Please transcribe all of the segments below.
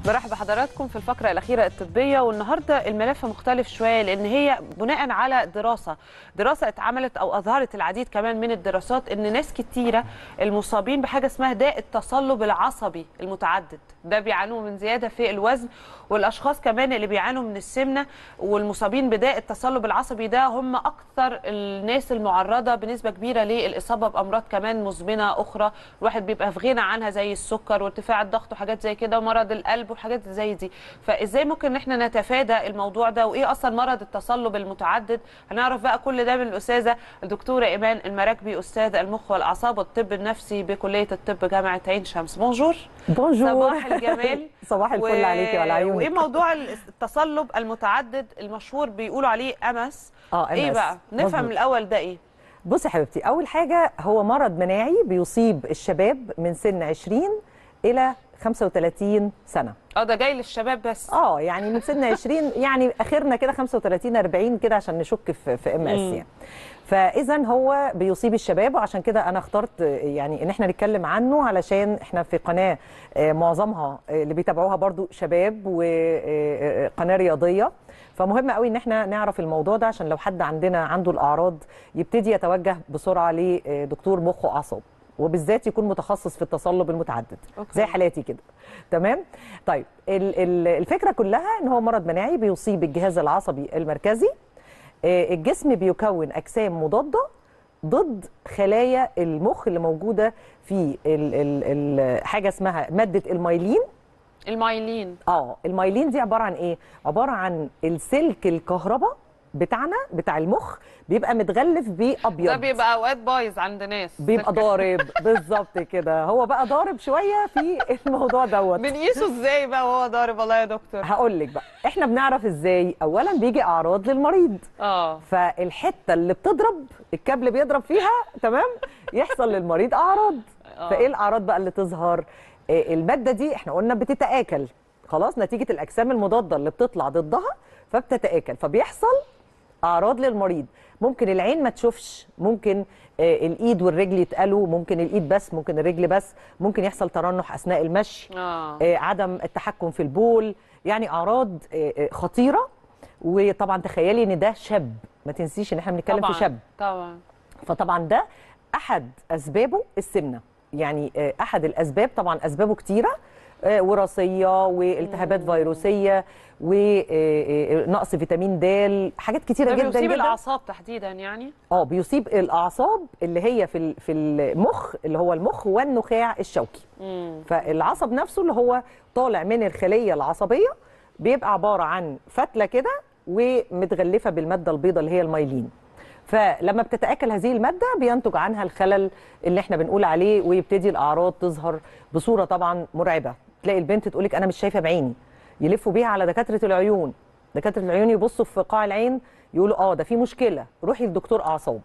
برحب بحضراتكم في الفقرة الأخيرة الطبية والنهاردة الملف مختلف شوية لأن هي بناء على دراسة دراسة اتعملت أو أظهرت العديد كمان من الدراسات أن ناس كتيرة المصابين بحاجة اسمها داء التصلب العصبي المتعدد ده بيعانوا من زيادة في الوزن والأشخاص كمان اللي بيعانوا من السمنة والمصابين بداء التصلب العصبي ده هم أكثر الناس المعرضة بنسبة كبيرة للإصابة بأمراض كمان مزمنة أخرى الواحد بيبقى في غنى عنها زي السكر وارتفاع الضغط وحاجات زي كده ومرض القلب وحاجات زي دي فازاي ممكن ان احنا نتفادى الموضوع ده وايه اصلا مرض التصلب المتعدد هنعرف بقى كل ده من الاستاذه الدكتوره ايمان المراكبي استاذ المخ والاعصاب والطب النفسي بكليه الطب جامعه عين شمس بونجور بونجور صباح الجمال صباح الفل عليكي وعلى عيونك وايه موضوع التصلب المتعدد المشهور بيقولوا عليه امس اه ايه MS. بقى نفهم مظبوط. الاول ده ايه بصي يا حبيبتي اول حاجه هو مرض مناعي بيصيب الشباب من سن 20 الى 35 سنه اه ده جاي للشباب بس اه يعني من سن 20 يعني اخرنا كده 35 40 كده عشان نشك في في ام اس مم. يعني فاذا هو بيصيب الشباب وعشان كده انا اخترت يعني ان احنا نتكلم عنه علشان احنا في قناه آه، معظمها آه، اللي بيتابعوها برضو شباب وقناه رياضيه فمهم قوي ان احنا نعرف الموضوع ده عشان لو حد عندنا عنده الاعراض يبتدي يتوجه بسرعه لدكتور مخ واعصاب وبالذات يكون متخصص في التصلب المتعدد أوكي. زي حالاتي كده تمام طيب ال- ال- الفكره كلها ان هو مرض مناعي بيصيب الجهاز العصبي المركزي آه، الجسم بيكون اجسام مضاده ضد خلايا المخ اللي موجوده في ال ال ال حاجه اسمها ماده المايلين المايلين اه المايلين دي عباره عن ايه عباره عن السلك الكهرباء بتاعنا بتاع المخ بيبقى متغلف بابيض ده بيبقى اوقات بايظ عند ناس بيبقى ضارب بالظبط كده هو بقى ضارب شويه في الموضوع دوت بنقيسه ازاي بقى وهو ضارب والله يا دكتور هقول لك بقى احنا بنعرف ازاي اولا بيجي اعراض للمريض اه فالحته اللي بتضرب الكابل بيضرب فيها تمام يحصل للمريض اعراض آه. فايه الاعراض بقى اللي تظهر آه، الماده دي احنا قلنا بتتاكل خلاص نتيجه الاجسام المضاده اللي بتطلع ضدها فبتتاكل فبيحصل اعراض للمريض ممكن العين ما تشوفش ممكن آه، الايد والرجل يتقلوا ممكن الايد بس ممكن الرجل بس ممكن يحصل ترنح اثناء المشي اه آه، عدم التحكم في البول يعني اعراض آه، آه، خطيره وطبعا تخيلي ان ده شاب ما تنسيش ان احنا بنتكلم طبعا في شاب طبعا فطبعا ده احد اسبابه السمنه يعني آه، احد الاسباب طبعا اسبابه كتيره آه، وراثيه والتهابات فيروسيه ونقص فيتامين د حاجات كتيره ده جدا بيصيب جدا الاعصاب تحديدا يعني اه بيصيب الاعصاب اللي هي في ال- في المخ اللي هو المخ والنخاع الشوكي امم فالعصب نفسه اللي هو طالع من الخليه العصبيه بيبقى عباره عن فتله كده ومتغلفه بالماده البيضاء اللي هي المايلين فلما بتتاكل هذه الماده بينتج عنها الخلل اللي احنا بنقول عليه ويبتدي الاعراض تظهر بصوره طبعا مرعبه تلاقي البنت تقول لك انا مش شايفه بعيني يلفوا بيها على دكاتره العيون دكاتره العيون يبصوا في قاع العين يقولوا اه ده في مشكله روحي لدكتور اعصاب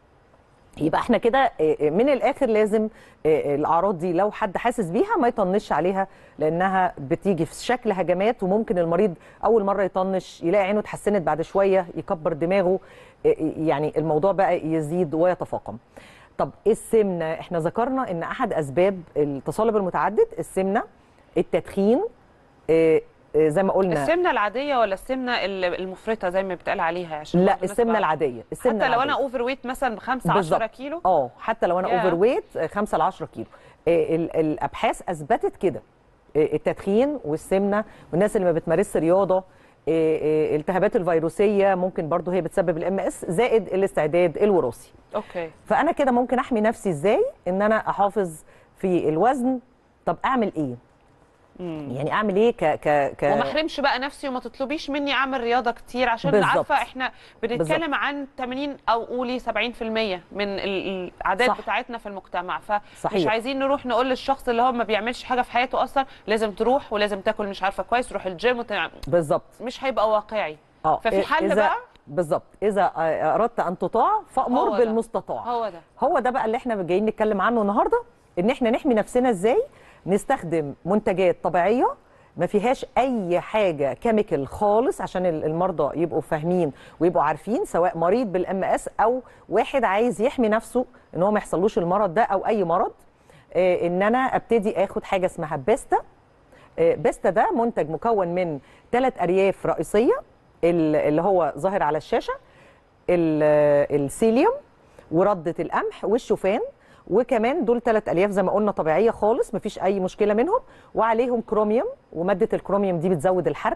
يبقى احنا كده آه، آه، من الاخر لازم آه، آه، الاعراض دي لو حد حاسس بيها ما يطنش عليها لانها بتيجي في شكل هجمات وممكن المريض اول مره يطنش يلاقي عينه اتحسنت بعد شويه يكبر دماغه آه، آه، يعني الموضوع بقى يزيد ويتفاقم طب ايه السمنه احنا ذكرنا ان احد اسباب التصلب المتعدد السمنه التدخين آه، آه، زي ما قلنا السمنه العاديه ولا السمنه ال- المفرطه زي ما بيتقال عليها عشان لا برضه الناس السمنه تبقى- العاديه السمنه حتى لو انا العادية. اوفر ويت مثلا ب 5 بالظبط. 10 كيلو اه حتى لو انا ياه. اوفر ويت 5 ل 10 كيلو آه، ال- الابحاث اثبتت كده آه، التدخين والسمنه والناس اللي ما بتمارسش رياضه آه، آه، الالتهابات الفيروسيه ممكن برضو هي بتسبب الام اس زائد الاستعداد الوراثي اوكي فانا كده ممكن احمي نفسي ازاي ان انا احافظ في الوزن طب اعمل ايه مم. يعني اعمل ايه ك ك ك وما احرمش بقى نفسي وما تطلبيش مني اعمل رياضه كتير عشان بالظبط. عارفه احنا بنتكلم بالظبط. عن 80 او قولي 70% من ال- الاعداد صح. بتاعتنا في المجتمع فمش صحيح. عايزين نروح نقول للشخص اللي هو ما بيعملش حاجه في حياته اصلا لازم تروح ولازم تاكل مش عارفه كويس روح الجيم وتع... بالظبط مش هيبقى واقعي اه ففي حل إذا بقى بالظبط اذا آه، اردت ان تطاع هو فامر ده. بالمستطاع هو ده هو ده بقى اللي احنا جايين نتكلم عنه النهارده ان احنا نحمي نفسنا ازاي نستخدم منتجات طبيعيه ما فيهاش اي حاجه كيميكال خالص عشان ال- المرضى يبقوا فاهمين ويبقوا عارفين سواء مريض بالام اس او واحد عايز يحمي نفسه ان هو ما يحصلوش المرض ده او اي مرض آه، ان انا ابتدي اخد حاجه اسمها بيستا آه، بيستا ده منتج مكون من ثلاث ارياف رئيسيه ال- اللي هو ظاهر على الشاشه ال- السيليوم ورده القمح والشوفان وكمان دول ثلاث الياف زي ما قلنا طبيعيه خالص مفيش اي مشكله منهم وعليهم كروميوم وماده الكروميوم دي بتزود الحرق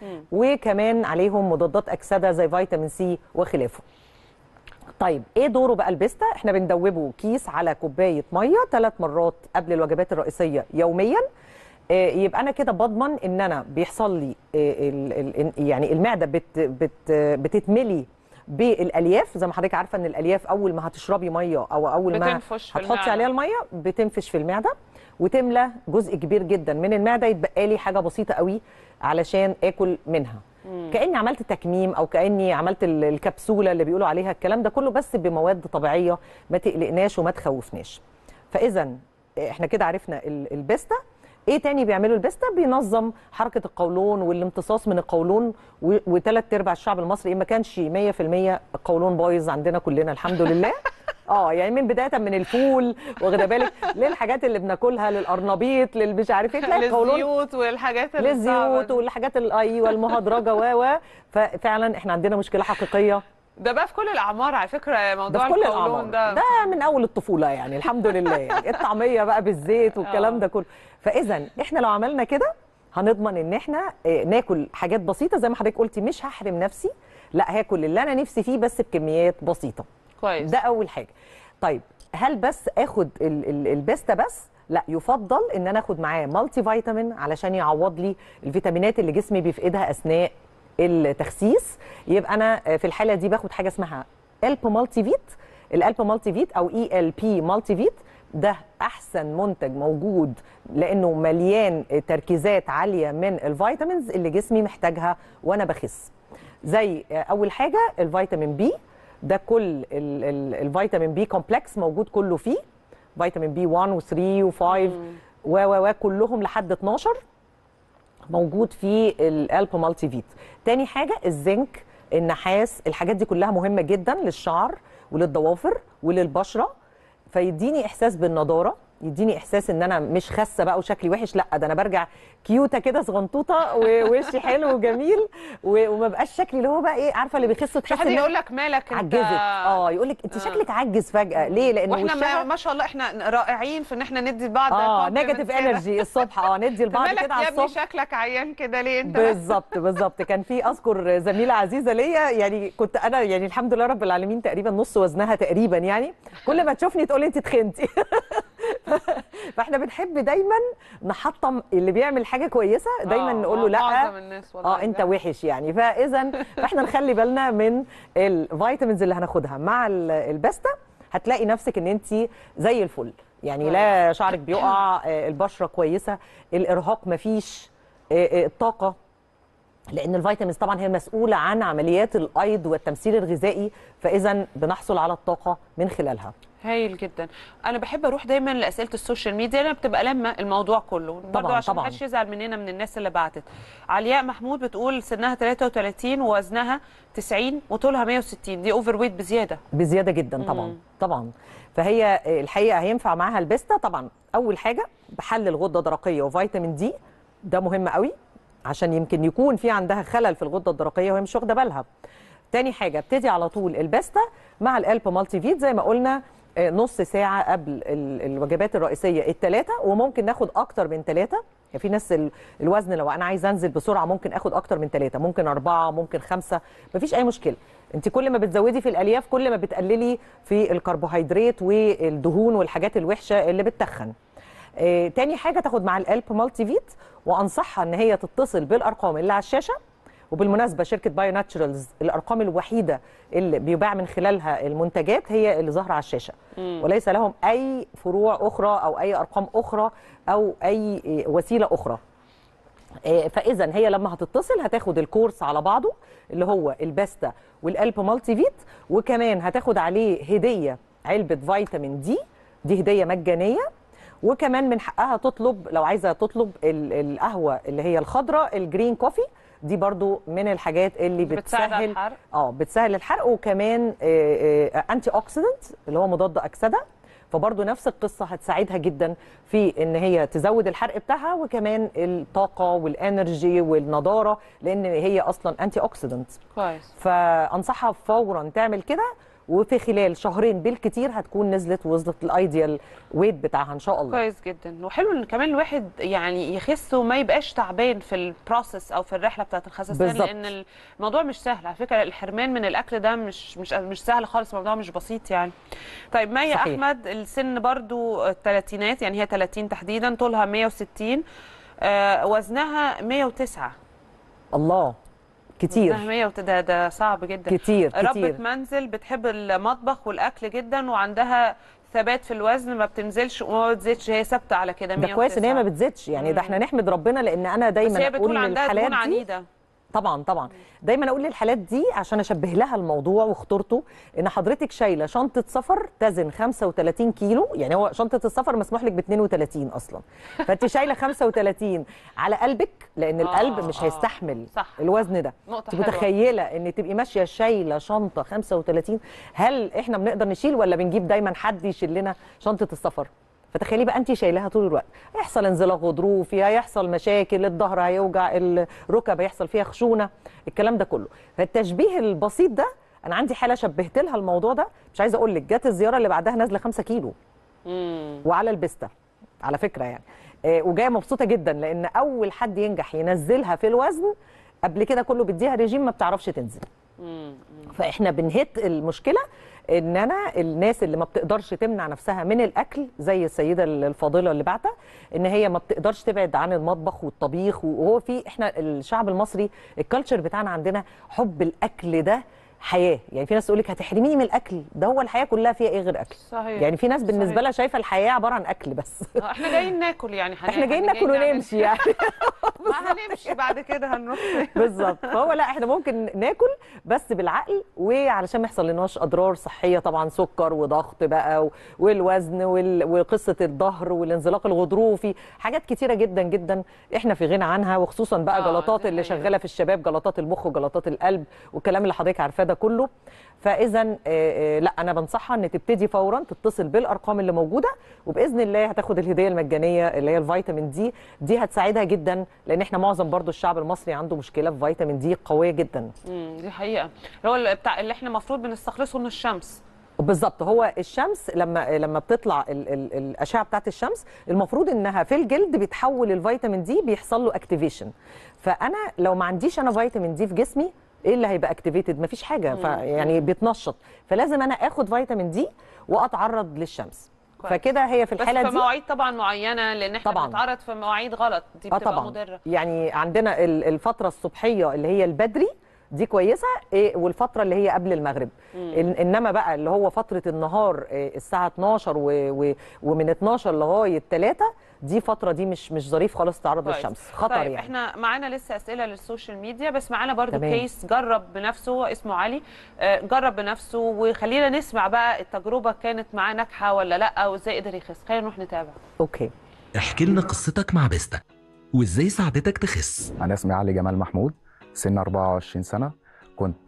وكمان عليهم مضادات اكسده زي فيتامين سي وخلافه طيب ايه دوره بقى البيستا احنا بندوبه كيس على كوبايه ميه ثلاث مرات قبل الوجبات الرئيسيه يوميا آه، يبقى انا كده بضمن ان انا بيحصل لي آه، ال- ال- يعني المعده بت بت بتتملي بالالياف زي ما حضرتك عارفه ان الالياف اول ما هتشربي ميه او اول ما بتنفش في هتحطي المعدة. عليها الميه بتنفش في المعده وتملى جزء كبير جدا من المعده يتبقى لي حاجه بسيطه قوي علشان اكل منها كاني عملت تكميم او كاني عملت ال- الكبسوله اللي بيقولوا عليها الكلام ده كله بس بمواد طبيعيه ما تقلقناش وما تخوفناش فاذا احنا كده عرفنا ال- البيستا ايه تاني بيعمله البيستا بينظم حركه القولون والامتصاص من القولون و- وثلاث ارباع الشعب المصري إن ما كانش 100% القولون بايظ عندنا كلنا الحمد لله اه يعني من بدايه من الفول واخده بالك للحاجات اللي بناكلها للقرنبيط للمش عارف ايه تلاقي القولون للزيوت والحاجات اللي للزيوت صعبة. والحاجات ال- ايوه المهدرجه و و ففعلا احنا عندنا مشكله حقيقيه ده بقى في كل الاعمار على فكره ده موضوع في كل القولون الاعمار ده ده من اول الطفوله يعني الحمد لله يعني الطعميه بقى بالزيت والكلام آه. ده كله فاذا احنا لو عملنا كده هنضمن ان احنا آه، ناكل حاجات بسيطه زي ما حضرتك قلتي مش هحرم نفسي لا هاكل اللي انا نفسي فيه بس بكميات بسيطه كويس ده اول حاجه طيب هل بس اخد ال- ال- البيستا بس لا يفضل ان انا اخد معاه مالتي فيتامين علشان يعوض لي الفيتامينات اللي جسمي بيفقدها اثناء التخسيس يبقى انا في الحاله دي باخد حاجه اسمها الب مالتي فيت الالب مالتي فيت او اي ال بي مالتي فيت ده احسن منتج موجود لانه مليان تركيزات عاليه من الفيتامينز اللي جسمي محتاجها وانا بخس زي اول حاجه الفيتامين بي ده كل ال- ال- الفيتامين بي كومبلكس موجود كله فيه فيتامين بي 1 و3 و5 و و و كلهم لحد 12 موجود في الالب مالتي فيت تاني حاجه الزنك النحاس الحاجات دي كلها مهمه جدا للشعر وللضوافر وللبشره فيديني احساس بالنضاره يديني احساس ان انا مش خاسه بقى وشكلي وحش لا ده انا برجع كيوته كده صغنطوطه ووشي حلو وجميل و- وما بقاش شكلي اللي هو بقى ايه عارفه اللي بيخس مش تحس حد ان يقول لك مالك انت عجزت اه يقول لك انت شكلك عجز فجاه ليه لان واحنا ما, وشها ما شاء الله احنا رائعين في ان احنا ندي لبعض اه compliments نيجاتيف كده. انرجي الصبح اه ندي لبعض مالك كده على يا ابني الصبح شكلك عيان كده ليه انت بالظبط بالظبط كان في اذكر زميله عزيزه ليا يعني كنت انا يعني الحمد لله رب العالمين تقريبا نص وزنها تقريبا يعني كل ما تشوفني تقول لي انت تخنتي فاحنا بنحب دايما نحطم اللي بيعمل حاجه كويسه دايما آه، نقول له آه، لا معظم الناس والله اه انت ده. وحش يعني فاذا فاحنا نخلي بالنا من الفيتامينز اللي هناخدها مع ال- الباستا هتلاقي نفسك ان انت زي الفل يعني لا شعرك بيقع آه، البشره كويسه الارهاق مفيش آه، آه، الطاقه لان الفيتامينز طبعا هي المسؤوله عن عمليات الايض والتمثيل الغذائي فاذا بنحصل على الطاقه من خلالها هايل جدا انا بحب اروح دايما لاسئله السوشيال ميديا انا بتبقى لما الموضوع كله برضه طبعاً، عشان طبعاً. محدش يزعل مننا من الناس اللي بعتت علياء محمود بتقول سنها 33 ووزنها 90 وطولها 160 دي اوفر ويت بزياده بزياده جدا طبعا مم. طبعا فهي الحقيقه هينفع معاها البيستا طبعا اول حاجه بحلل غده درقيه وفيتامين دي ده مهم قوي عشان يمكن يكون في عندها خلل في الغده الدرقيه وهي مش واخده بالها تاني حاجه ابتدي على طول الباستا مع الالب مالتي فيت زي ما قلنا آه، نص ساعه قبل ال- الوجبات الرئيسيه الثلاثه وممكن ناخد اكتر من ثلاثه يعني في ناس ال- الوزن لو انا عايزه انزل بسرعه ممكن اخد اكتر من ثلاثه ممكن اربعه ممكن خمسه مفيش اي مشكله انت كل ما بتزودي في الالياف كل ما بتقللي في الكربوهيدرات والدهون والحاجات الوحشه اللي بتتخن آه، تاني حاجه تاخد مع الالب مالتي فيت وانصحها ان هي تتصل بالارقام اللي على الشاشه وبالمناسبه شركه بايو ناتشرالز الارقام الوحيده اللي بيباع من خلالها المنتجات هي اللي ظاهره على الشاشه وليس لهم اي فروع اخرى او اي ارقام اخرى او اي آه، وسيله اخرى آه، فاذا هي لما هتتصل هتاخد الكورس على بعضه اللي هو الباستا والالب مالتي فيت وكمان هتاخد عليه هديه علبه فيتامين دي دي هديه مجانيه وكمان من حقها تطلب لو عايزه تطلب ال- القهوه اللي هي الخضراء الجرين كوفي دي برضو من الحاجات اللي بتساعد على بتسهل الحرق. اه بتسهل الحرق وكمان آه، آه، انتي اوكسيدنت اللي هو مضاد اكسده فبرضو نفس القصه هتساعدها جدا في ان هي تزود الحرق بتاعها وكمان الطاقه والانرجي والنضاره لان هي اصلا انتي اوكسيدنت كويس فانصحها فورا تعمل كده وفي خلال شهرين بالكتير هتكون نزلت ووصلت الايديال ويت بتاعها ان شاء الله كويس جدا وحلو ان كمان الواحد يعني يخس وما يبقاش تعبان في البروسيس او في الرحله بتاعه الخسسان بالظبط. لان الموضوع مش سهل على فكره الحرمان من الاكل ده مش مش مش سهل خالص الموضوع مش بسيط يعني طيب مي صحيح. احمد السن برضو الثلاثينات يعني هي 30 تحديدا طولها 160 آه وزنها 109 الله كتير وزنها 100 ده ده صعب جدا كتير ربة كتير منزل بتحب المطبخ والاكل جدا وعندها ثبات في الوزن ما بتنزلش وما بتزيدش هي ثابته على كده ده كويس ان هي ما 109. بتزيدش يعني ده مم. احنا نحمد ربنا لان انا بس دايما هي اقول بتقول عندها للحالات دهون دي عنيده طبعا طبعا دايما اقول للحالات دي عشان اشبه لها الموضوع وخطورته ان حضرتك شايله شنطه سفر تزن 35 كيلو يعني هو شنطه السفر مسموح لك ب 32 اصلا فانت شايله 35 على قلبك لان القلب مش آه. هيستحمل صح. الوزن ده نقطة انت حلوة. متخيله ان تبقي ماشيه شايله شنطه 35 هل احنا بنقدر نشيل ولا بنجيب دايما حد يشيل لنا شنطه السفر فتخيلي بقى انت شايلاها طول الوقت هيحصل انزلاق غضروفي هيحصل مشاكل الظهر هيوجع الركب هيحصل فيها خشونه الكلام ده كله فالتشبيه البسيط ده انا عندي حاله شبهت لها الموضوع ده مش عايزه اقول لك جت الزياره اللي بعدها نازله 5 كيلو مم. وعلى البسته على فكره يعني آه، وجايه مبسوطه جدا لان اول حد ينجح ينزلها في الوزن قبل كده كله بيديها ريجيم ما بتعرفش تنزل مم. فاحنا بنهت المشكله ان انا الناس اللي ما بتقدرش تمنع نفسها من الاكل زي السيده الفاضله اللي بعتها ان هي ما بتقدرش تبعد عن المطبخ والطبيخ وهو في احنا الشعب المصري الكالتشر بتاعنا عندنا حب الاكل ده حياه يعني في ناس تقول لك هتحرميني من الاكل ده هو الحياه كلها فيها ايه غير اكل صحيح يعني في ناس بالنسبه صحيح. لها شايفه الحياه عباره عن اكل بس آه، احنا جايين ناكل يعني هن- احنا جايين ناكل نعمل- ونمشي يعني ما هنمشي بعد كده هنروح فين؟ بالظبط فهو لا احنا ممكن ناكل بس بالعقل وعلشان ما يحصل لناش اضرار صحيه طبعا سكر وضغط بقى و- والوزن وال- وقصه الظهر والانزلاق الغضروفي حاجات كتيره جدا جدا احنا في غنى عنها وخصوصا بقى آه، جلطات دي اللي حقيقة. شغاله في الشباب جلطات المخ وجلطات القلب والكلام اللي حضرتك عارفاه ده كله فاذا آه، آه، لا انا بنصحها ان تبتدي فورا تتصل بالارقام اللي موجوده وباذن الله هتاخد الهديه المجانيه اللي هي الفيتامين دي دي هتساعدها جدا لان احنا معظم برضو الشعب المصري عنده مشكله في فيتامين دي قويه جدا مم، دي حقيقه اللي هو اللي بتاع اللي احنا المفروض بنستخلصه من الشمس بالظبط هو الشمس لما لما بتطلع ال ال الاشعه بتاعت الشمس المفروض انها في الجلد بتحول الفيتامين دي بيحصل له اكتيفيشن فانا لو ما عنديش انا فيتامين دي في جسمي ايه اللي هيبقى اكتيفيتد مفيش حاجه يعني بيتنشط فلازم انا اخد فيتامين دي واتعرض للشمس كويس. فكده هي في بس الحاله في دي مواعيد طبعا معينه لان احنا طبعاً. بنتعرض في مواعيد غلط دي اه بتبقى طبعا مضره يعني عندنا ال- الفتره الصبحيه اللي هي البدري دي كويسه إيه والفتره اللي هي قبل المغرب إن انما بقى اللي هو فتره النهار إيه الساعه 12 و و ومن 12 لغايه 3 دي فتره دي مش مش ظريف خالص تعرض كويس. للشمس خطر طيب يعني احنا معانا لسه اسئله للسوشيال ميديا بس معانا برضو تمام. كيس جرب بنفسه اسمه علي آه، جرب بنفسه وخلينا نسمع بقى التجربه كانت معاه ناجحه ولا لا وازاي قدر يخس خلينا نروح نتابع اوكي احكي لنا قصتك مع بيستا وازاي ساعدتك تخس أنا اسمي علي جمال محمود سن 24 سنة كنت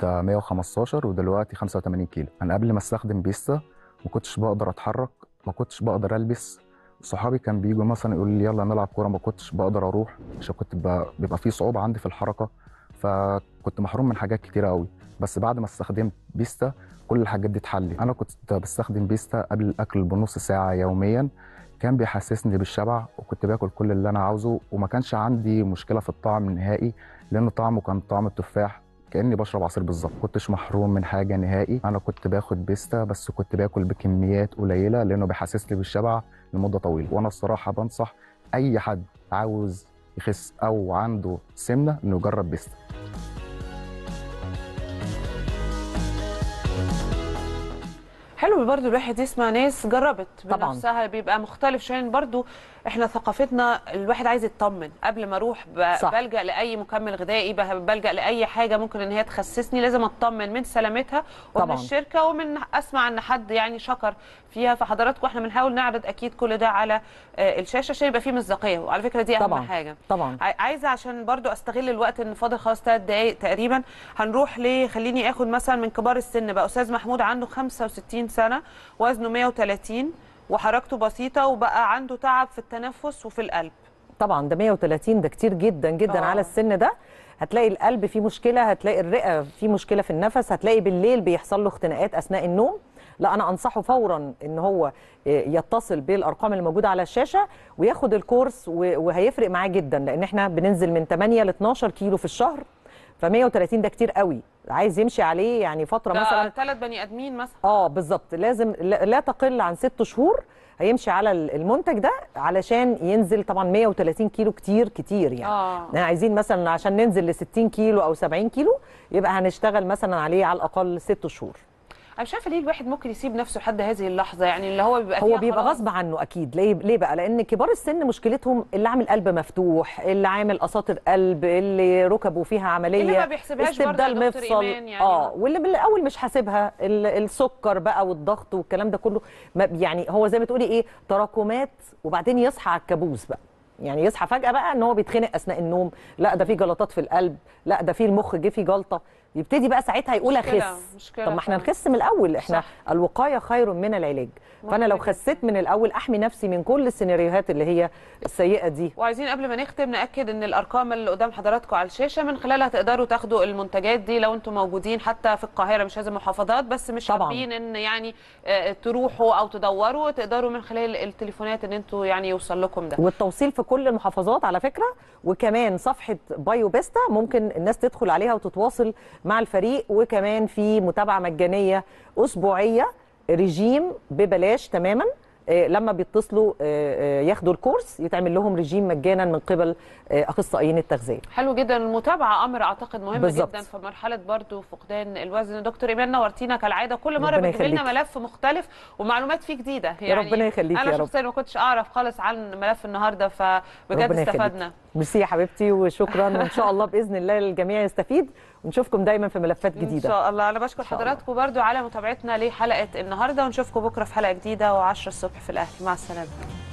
115 ودلوقتي 85 كيلو أنا قبل ما استخدم بيستا ما كنتش بقدر أتحرك ما كنتش بقدر ألبس صحابي كان بيجوا مثلا يقولوا لي يلا نلعب كورة ما كنتش بقدر أروح عشان كنت ب- بيبقى في صعوبة عندي في الحركة فكنت محروم من حاجات كتيرة قوي بس بعد ما استخدمت بيستا كل الحاجات دي اتحلت أنا كنت بستخدم بيستا قبل الأكل بنص ساعة يوميا كان بيحسسني بالشبع وكنت باكل كل اللي انا عاوزه وما كانش عندي مشكله في الطعم نهائي لان طعمه كان طعم التفاح كاني بشرب عصير بالظبط كنتش محروم من حاجه نهائي انا كنت باخد بيستا بس كنت باكل بكميات قليله لانه بيحسسني بالشبع لمده طويله وانا الصراحه بنصح اي حد عاوز يخس او عنده سمنه انه يجرب بيستا حلو برضو الواحد يسمع ناس جربت طبعاً. بنفسها بيبقى مختلف شويه لأن برضو احنا ثقافتنا الواحد عايز يطمن قبل ما اروح ب- صح. بلجا لاي مكمل غذائي ب- بلجا لاي حاجه ممكن ان هي تخسسني لازم اطمن من سلامتها ومن طبعاً. الشركه ومن اسمع ان حد يعني شكر فيها فحضراتكم احنا بنحاول نعرض اكيد كل ده على آه، الشاشه عشان يبقى فيه مصداقيه وعلى فكره دي اهم طبعاً. حاجه طبعا عاي- عايزه عشان برضو استغل الوقت ان فاضل خلاص ثلاث دقائق تقريبا هنروح ل خليني اخد مثلا من كبار السن بقى استاذ محمود عنده 65 سنه وزنه 130 وحركته بسيطه وبقى عنده تعب في التنفس وفي القلب طبعا ده 130 ده كتير جدا جدا آه. على السن ده هتلاقي القلب فيه مشكله هتلاقي الرئه فيه مشكله في النفس هتلاقي بالليل بيحصل له اختناقات اثناء النوم لا انا انصحه فورا ان هو يتصل بالارقام اللي موجوده على الشاشه وياخد الكورس و- وهيفرق معاه جدا لان احنا بننزل من 8 ل 12 كيلو في الشهر ف 130 ده كتير قوي عايز يمشي عليه يعني فتره مثلا ده ثلاث بني ادمين مثلا اه بالظبط لازم لا لا تقل عن ست شهور هيمشي على المنتج ده علشان ينزل طبعا 130 كيلو كتير كتير يعني اه يعني عايزين مثلا عشان ننزل ل 60 كيلو او 70 كيلو يبقى هنشتغل مثلا عليه على الاقل ست شهور انا مش عارفه ليه الواحد ممكن يسيب نفسه لحد هذه اللحظه يعني اللي هو بيبقى هو فيها بيبقى خلاص. غصب عنه اكيد ليه ليه بقى لان كبار السن مشكلتهم اللي عامل قلب مفتوح اللي عامل اساطر قلب اللي ركبه فيها عمليه اللي ما بيحسبهاش برضه يا استبدال دكتور مفصل إيمان يعني. اه واللي من الاول مش حاسبها ال- السكر بقى والضغط والكلام ده كله ما يعني هو زي ما تقولي ايه تراكمات وبعدين يصحى على الكابوس بقى يعني يصحى فجاه بقى ان هو بيتخنق اثناء النوم لا ده في جلطات في القلب لا ده في المخ جه فيه جلطه يبتدي بقى ساعتها يقول مشكلة، اخس مشكلة طب ما احنا فعلا. نخس من الاول احنا صح. الوقايه خير من العلاج فانا لو مهم جداً. خسيت من الاول احمي نفسي من كل السيناريوهات اللي هي السيئه دي وعايزين قبل ما نختم ناكد ان الارقام اللي قدام حضراتكم على الشاشه من خلالها تقدروا تاخدوا المنتجات دي لو انتم موجودين حتى في القاهره مش لازم محافظات بس مش طبعاً. حابين ان يعني آه، تروحوا او تدوروا تقدروا من خلال التليفونات ان انتم يعني يوصل لكم ده والتوصيل في كل المحافظات على فكره وكمان صفحه بايو بيستا ممكن الناس تدخل عليها وتتواصل مع الفريق وكمان في متابعه مجانيه اسبوعيه رجيم ببلاش تماما آه، لما بيتصلوا آه، آه، ياخدوا الكورس يتعمل لهم رجيم مجانا من قبل آه، اخصائيين التغذيه حلو جدا المتابعه امر اعتقد مهم بالظبط. جدا في مرحله برضو فقدان الوزن دكتور ايمان نورتينا كالعاده كل مره ربنا بتجيب لنا يخليكي. ملف مختلف ومعلومات فيه جديده يا ربنا يخليكي انا يا رب. شخصيا ما كنتش اعرف خالص عن ملف النهارده فبجد ربنا يخليكي. استفدنا ميرسي يا حبيبتي وشكرا وان شاء الله باذن الله الجميع يستفيد ونشوفكم دايما في ملفات ان جديده شاء الله انا بشكر إن شاء الله. حضراتكم برضو على متابعتنا لحلقه النهارده ونشوفكم بكره في حلقه جديده و10 الصبح في الاهلي مع السلامه